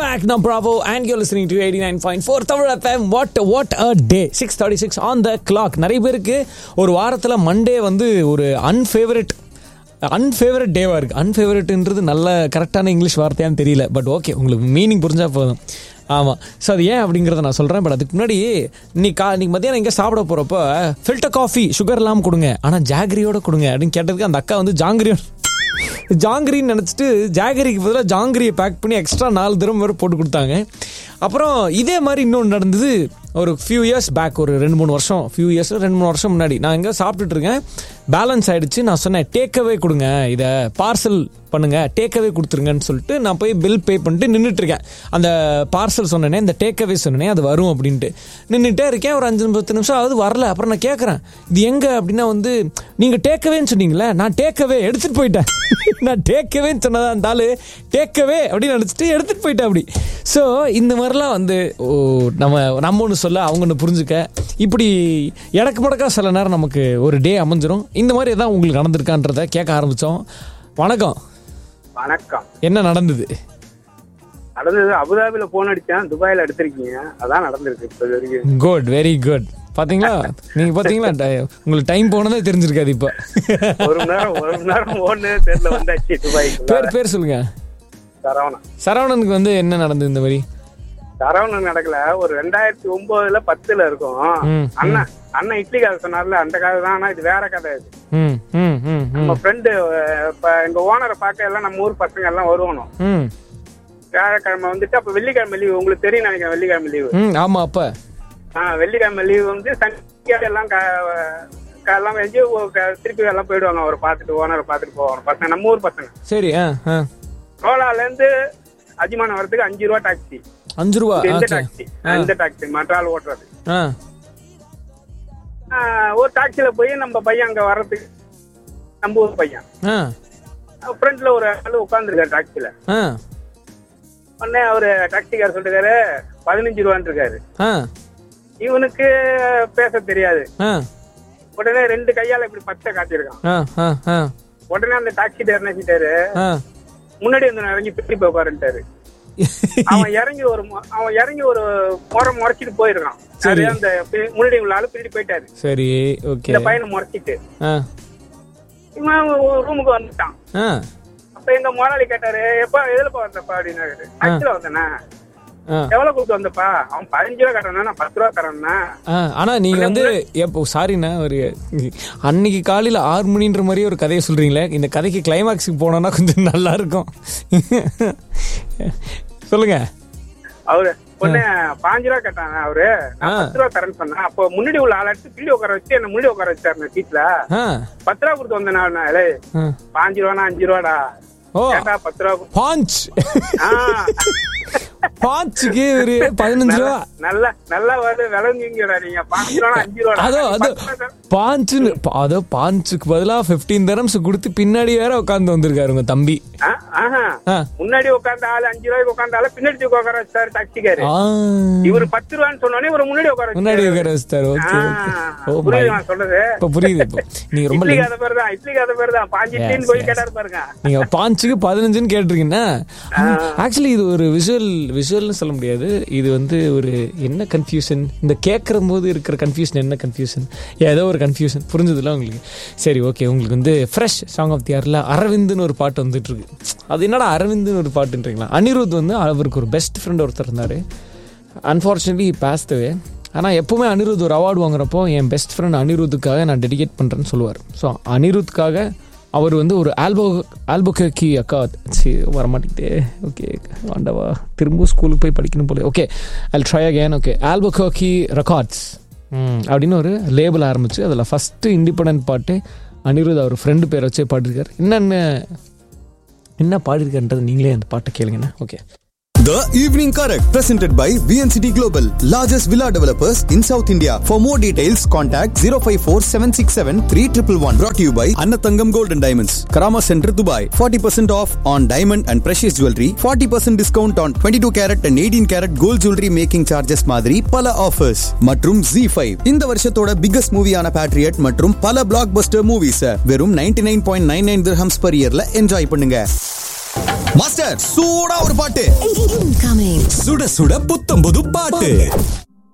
back now, Bravo, and you're listening to 89.4 Tamil FM. What what a day. 6:36 on the clock. நிறைய பேருக்கு ஒரு வாரத்துல Monday வந்து ஒரு அன்ஃபேவரட் அன்ஃபேவரட் டேவா இருக்கு அன்ஃபேவரட்ன்றது நல்ல கரெக்டான இங்கிலீஷ் வார்த்தையான்னு தெரியல பட் ஓகே உங்களுக்கு மீனிங் புரிஞ்சா போதும் ஆமாம் ஸோ அது ஏன் அப்படிங்கிறத நான் சொல்கிறேன் பட் அதுக்கு முன்னாடி நீ கா நீ மத்தியானம் எங்கே சாப்பிட போகிறப்போ ஃபில்டர் காஃபி சுகர் இல்லாமல் கொடுங்க ஆனால் ஜாகிரியோட கொடுங்க அப்படின்னு கேட்டதுக்கு அந்த அக்கா வந்து ஜாங்கிரியோட ஜாங்கிரின்னு நினச்சிட்டு ஜாகரிக்கு பதிலாக ஜாங்கிரியை பேக் பண்ணி எக்ஸ்ட்ரா நாலு தரம் வேறு போட்டு கொடுத்தாங்க அப்புறம் இதே மாதிரி இன்னொன்று நடந்தது ஒரு ஃபியூ இயர்ஸ் பேக் ஒரு ரெண்டு மூணு வருஷம் ஃபியூ இயர்ஸ் ரெண்டு மூணு வருஷம் முன்னாடி நான் எங்கே சாப்பிட்டுட்டு இருக்கேன் பேலன்ஸ் ஆயிடுச்சு நான் சொன்னேன் டேக்அவே கொடுங்க இதை பார்சல் பண்ணுங்க டேக்அவே கொடுத்துருங்கன்னு சொல்லிட்டு நான் போய் பில் பே பண்ணிட்டு நின்றுட்டு இருக்கேன் அந்த பார்சல் சொன்னேனே இந்த டேக்அவே சொன்னேனே அது வரும் அப்படின்ட்டு நின்றுட்டே இருக்கேன் ஒரு அஞ்சு பத்து நிமிஷம் அது வரல அப்புறம் நான் கேட்குறேன் இது எங்கே அப்படின்னா வந்து நீங்கள் டேக்அவேன்னு சொன்னீங்களே நான் டேக்அவே எடுத்துகிட்டு போயிட்டேன் நான் டேக்அவேன்னு சொன்னதா இருந்தாலும் டேக்அவே அப்படின்னு நினச்சிட்டு எடுத்துகிட்டு போயிட்டேன் அப்படி ஸோ இந்த மாதிரிலாம் வந்து ஓ, நம்ம நம்ம ஒன்று சொல்ல அவங்க ஒன்று புரிஞ்சுக்க இப்படி இடக்கு முடக்கா சில நேரம் நமக்கு ஒரு டே அமைஞ்சிரும் இந்த மாதிரி எதாவது உங்களுக்கு நடந்திருக்கான்றத கேட்க ஆரம்பித்தோம் வணக்கம் வணக்கம் என்ன நடந்தது நடந்தது அபுதாபில போன் அடிச்சேன் துபாயில எடுத்திருக்கீங்க அதான் நடந்திருக்கு இப்ப இது வரைக்கும் குட் வெரி குட் பாத்தீங்களா நீங்க பாத்தீங்களா ட- உங்களுக்கு டைம் போனதே தெரிஞ்சிருக்காது இப்போ ஒரு மணி நேரம் ஒரு மணி நேரம் ஓடுனே தெரியல வந்தாச்சு துபாய்க்கு பேர் பேர் சொல்லுங்க சரவணன் சரவணனுக்கு வந்து என்ன நடந்தது இந்த மாதிரி சரவணன் நடக்கல ஒரு ரெண்டாயிரத்தி ஒன்பதுல பத்துல இருக்கும் ம், அண்ணன் அண்ணன் இட்லி கதை சொன்னார்ல அந்த கதை தான் ஆனா இது வேற கதை இது ம் ம் ம் ம் நம்ம ஃப்ரெண்டு இப்ப எங்க ஓனரை பார்க்க எல்லாம் நம்ம ஊர் பசங்க எல்லாம் வருவானோ ம் வியாழக்கிழமை வந்துட்டு அப்ப வெள்ளிக்கிழமை லீவு உங்களுக்கு தெரியும் நினைக்கிறேன் வெள்ளிக்கிழமை லீவு ம் ஆமா அப்ப ஆஹ் வெள்ளிக்கிழமை லீவு வந்து சனிக்கிழமை எல்லாம் க- க- எல்லாம் வச்சு ஒ- க- திருப்பி எல்லாம் போயிடுவாங்க அவரை பார்த்துட்டு ஓனரை பார்த்துட்டு போவாங்க பசங்க நம்ம ஊர் பசங்க சரி ஆ ஆ ரோலால இருந்து அஜிமான் வரதுக்கு அஞ்சு ரூபா டாக்ஸி அஞ்சு ரூபா இது எந்த ஓகே டாக்ஸி இந்த டாக்ஸி மற்ற ஆள் ஓட்டுறது ஆ ஆஹ் ஒரு டாக்ஸில போய் நம்ம பையன் அங்க வர்றதுக்கு நம்ம ஊர் பையன் ஆ ஃப்ரண்ட்ல ஒரு ஆள் உட்காந்துருக்காரு டாக்ஸில ஆ உடனே அவரு டாக்ஸிக்காரர் சொல்லிருக்காரு பதினஞ்சு ரூபான்னு இருக்காரு ஆ இவனுக்கு பேச தெரியாது ஆ உடனே ரெண்டு கையால இப்படி பச்சை காட்டியிருக்கான் ஆ ஆ ஆ உடனே அந்த டாக்ஸி டிரைவர் என்ன செஞ்சிட்டாரு ஆ முன்னாடி வந்து நான் இறங்கி பிடி போய் உட்காருன்ட்டாரு அவன் இறங்கி ஒரு மொ- அவன் இறங்கி ஒரு முறை முறைச்சிட்டு போயிருக்கான் சரி. அது அந்த பி- முன்னாடி உள்ள ஆளு பின்னாடி போயிட்டாரு சரி ஓகே இந்த பையனை முறைச்சிட்டு ஆ இவன் ரூமுக்கு வந்துட்டான் ஆ அப்ப எங்க முதலாளி கேட்டாரு எப்ப எதுலப்பா வந்தப்பா அப்படின்னாரு டாக்ஸில வந்தேனா ஆ எவ்வளவு கொடுத்து வந்தப்பா அவன் பதினஞ்சு ரூபா கட்டணா நான் பத்து ரூபா தரேன்னா ஆ ஆனா நீங்க வந்து எப்போ சாரிண்ணா ஒரு அன்னைக்கு காலையில ஆறு மணின்ற மாதிரி ஒரு கதையை சொல்றீங்களே இந்த கதைக்கு கிளைமாக்ஸுக்கு போனோம்னா கொஞ்சம் நல்லா இருக்கும் சொல்லுங்க அவரு பொண்ணு பாஞ்சு ரூபா கேட்டாங்க அவரு நான் ஆ. பத்து ரூபா தரேன்னு சொன்னேன் அப்போ முன்னாடி உள்ள ஆளை எடுத்து பிள்ளை உட்கார வச்சு என்ன முன்னாடி உட்கார வச்சாரு சீட்ல ஆ பத்து ரூபா கொடுத்து வந்தேன் நான் ஏலே, ஆ. பாஞ்சு ரூபானா அஞ்சு ரூபாடா ஓ கேட்டா பத்து ரூபா கொடு- பாஞ்ச் ஆ. பாஞ்சுக்கு ஒரு பதினஞ்சு ரூபா நல்ல நல்லா வருது விளங்குங்கடா நீங்க பாஞ்சு ரூபா அஞ்சு ரூபா அதோ அது பாஞ்சுன்னு அதோ பாஞ்சுக்கு பதிலா பிப்டீன் தரம்ஸ் கொடுத்து பின்னாடி வேற உட்காந்து வந்திருக்காரு உங்க தம்பி ஆ. முன்னாடி உட்கார்ந்த ஆளு அஞ்சு ரூபாய்க்கு உட்கார்ந்த ஆளு பின்னாடி தூக்கி உட்கார வச்சாரு டாக்ஸிக்காரு ஆ. இவரு பத்து ரூபான்னு சொன்னோடனே இவரு முன்னாடி உட்கார முன்னாடி வச்சாரு. உட்கார வச்சுட்டாரு ஓகே ஆ, ஓகே ஓ புரியுது மை நான் சொல்றது இப்ப புரியுது இப்போ நீங்க ரொம்ப இட்லி length- கதை பேர் தான் இட்லி கதை பேர் தான் பாஞ்சு இட்லின்னு Yes, போய் yes. கேட்டாரு பாருங்க நீங்க பாஞ்சுக்கு பதினஞ்சுன்னு கேட்டிருக்கீங்கன்னா ஆக்சுவலி இது ஒரு விஷுவல் விஷுவல்னு சொல்ல முடியாது இது வந்து ஒரு என்ன கன்ஃபியூஷன் இந்த கேட்குற போது இருக்கிற கன்ஃபியூஷன் என்ன கன்ஃபியூஷன் ஏதோ ஒரு கன்ஃபியூஷன் புரிஞ்சதுல உங்களுக்கு சரி ஓகே உங்களுக்கு வந்து ஃப்ரெஷ் சாங் ஆஃப் தி இயர்ல அரவிந்த்னு ஒரு பாட்டு வந்துட்டு இருக்கு அது என்னடா அரவிந்த்னு ஒரு பாட்டுன்றீங்களா அனிருத் வந்து அவருக்கு ஒரு பெஸ்ட் ஃப்ரெண்ட் ஒருத்தர் இருந்தாரு அன்ஃபார்ச்சுனேட்லி பாஸ்தவே ஆனால் எப்பவுமே அனிருத் ஒரு அவார்டு வாங்குறப்போ என் பெஸ்ட் ஃப்ரெண்ட் அனிருத்துக்காக நான் டெடிகேட் பண்ணுறேன்னு சொல்லுவார் ஸோ அனிருத்துக்காக அவர் வந்து ஒரு ஆல்போ ஆல்போக்கி அக்கா சரி வரமாட்டேங்குதே ஓகே ஆண்டவா திரும்ப ஸ்கூலுக்கு போய் படிக்கணும் போல okay I try again okay ஆல்போக்கி ரெக்கார்ட்ஸ் அப்படின்னு ஒரு லேபிள் ஆரம்பிச்சு அதில் ஃபஸ்ட்டு இண்டிபெண்ட் பாட்டு அனிருத் அவர் ஃப்ரெண்டு பேர் வச்சே பாடிருக்காரு என்னென்ன என்ன பாடிருக்காருன்றது நீங்களே அந்த பாட்டை கேளுங்கண்ணா okay The Evening Correct, presented by VNCT Global, largest villa developers in South India. For more details, contact 054 767 3111. Brought to you by Annatangam Gold and Diamonds, Karama Center, Dubai. 40% off on diamond and precious jewelry. 40% discount on 22 carat and 18 carat gold jewelry making charges மாதிரி பல offers மற்றும் Z5 இந்த வருஷத்தோட biggest மூவியான Patriot மற்றும் பல black Bastar movies வெறும் 99.99 nine point nine nine dirhams per இயர்ல enjoy பண்ணுங்க மாஸ்டர் சூடா ஒரு பாட்டு Incoming. சுட சுட புத்தம் புது பாட்டு